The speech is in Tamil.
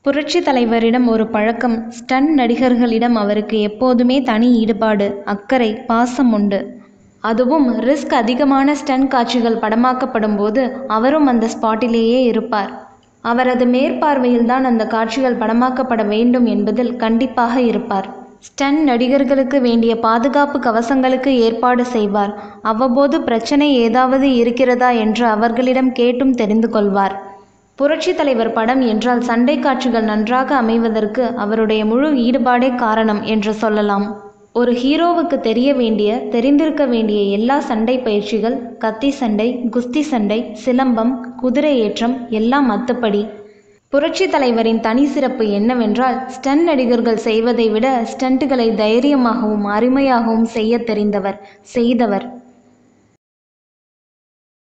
புரட்சி தலைவரிடம் ஒரு பழக்கம் ஸ்டன் நடிகர்களிடம் அவருக்கு எப்போதுமே தனி ஈடுபாடு அக்கறை பாசம் உண்டு அதுவும் ரிஸ்க் அதிகமான ஸ்டன் காட்சிகள் படமாக்கப்படும் போது அவரும் அந்த ஸ்பாட்டிலேயே இருப்பார் அவரது மேற்பார்வையில்தான் அந்த காட்சிகள் படமாக்கப்பட வேண்டும் என்பதில் கண்டிப்பாக இருப்பார் ஸ்டன் நடிகர்களுக்கு வேண்டிய பாதுகாப்பு கவசங்களுக்கு ஏற்பாடு செய்வார் அவ்வப்போது பிரச்சனை ஏதாவது இருக்கிறதா என்று அவர்களிடம் கேட்டும் தெரிந்து கொள்வார் புரட்சி தலைவர் படம் என்றால் சண்டை காட்சிகள் நன்றாக அமைவதற்கு அவருடைய முழு ஈடுபாடே காரணம் என்று சொல்லலாம் ஒரு ஹீரோவுக்கு தெரிய வேண்டிய தெரிந்திருக்க வேண்டிய எல்லா சண்டை பயிற்சிகள் கத்தி சண்டை குஸ்தி சண்டை சிலம்பம் குதிரை ஏற்றம் எல்லாம் மத்துப்படி புரட்சி தலைவரின் தனி சிறப்பு என்னவென்றால் ஸ்டன் நடிகர்கள் செய்வதை விட ஸ்டண்ட்டுகளை தைரியமாகவும் அருமையாகவும் செய்ய தெரிந்தவர் செய்தவர்